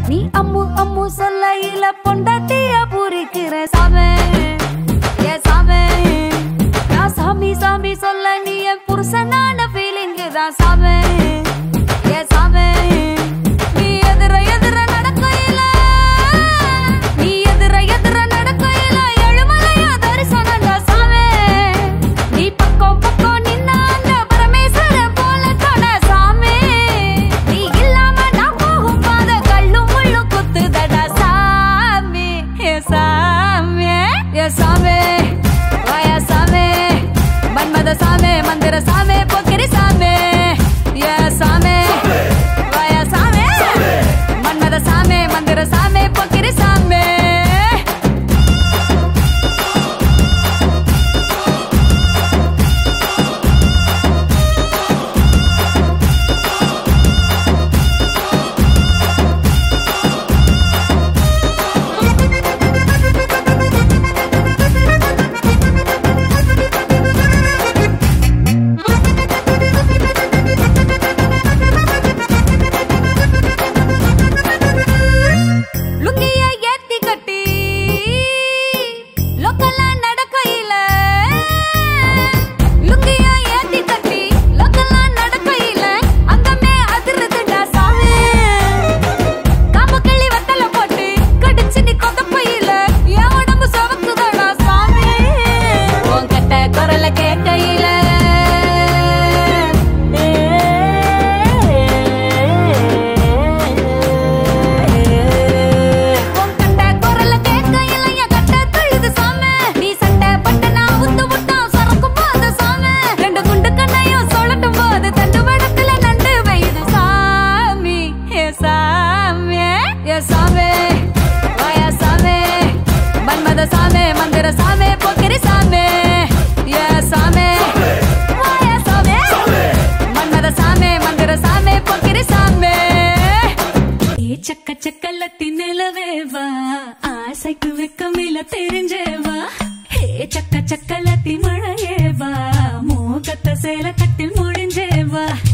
நீ அம்மு அம்மு சொல்லையில பொண்டாட்டிய பூரிக்கிற சாமே ஏ சாமே நான் சாமி சாமி சொல்ல நீ என் புருஷனான ஃபீலிங்கு தான் சாமே ஏ சாமே நீ எதிர எதிர நடக்கையில நீ எதிர எதிர நடக்கையில எழுமலையா தரிசனங்க சாமே நீ பக்கம் பக்கம் நின்ன அந்த பரமேஸ்வர போல தொட சாமே நீ இல்லாம நான் போகும் பாத கல்லும் முள்ளும் குத்துதடா சாமி ஏ சாமி ஏ சாமி வாயா சாமி மன்மத சாமி மந்திர சாமி பொக்கிரி சாமி ஏ சாமி வாயா சாமி மன்மத சாமி மந்திர சாமி பொக்கிரி சாமி லுங்கிய ஏத்தி கட்டி லோக்கல்ல நடக்கையில லுங்கிய ஏத்தி கட்டி லோக்கல்ல நடக்கையில அங்கமே அதிருதுடா சாமி காம்பு கிள்ளி வத்தல போட்டு கடிச்சு நீ கொதப்பையில என் உடம்பு சவக்குதடா சாமி உன் கட்ட குரல கேட்கையில உன் கட்ட குரல கேட்கையில என் கட்ட துள்ளுது சாமி நீ சட்டை பட்டு நான் உத்து விட்டா சரக்கும் போது சாமி ரெண்டு குண்டு கண்ணையும் சொல்லட்டும் போது தண்டு வடத்துல நண்டு வையுது சாமி ஏ சாமி ஏ சாமி வாயா சாமி மன்மத சாமி மந்திர சாமி பொக்கிரி சாமி ஏ சாமி வாயா சாமி மன்மத சாமி மந்திர சாமி பொக்கிரி சாமி ஏ சக்க சக்கலத்தி நிலவேவா ஆசைக்கு வெக்கமில தெரிஞ்சேவா ஹே சக்க சக்கலத்தி மழையேவா மூக்கத்த சேல கட்டில் முடிஞ்சேவா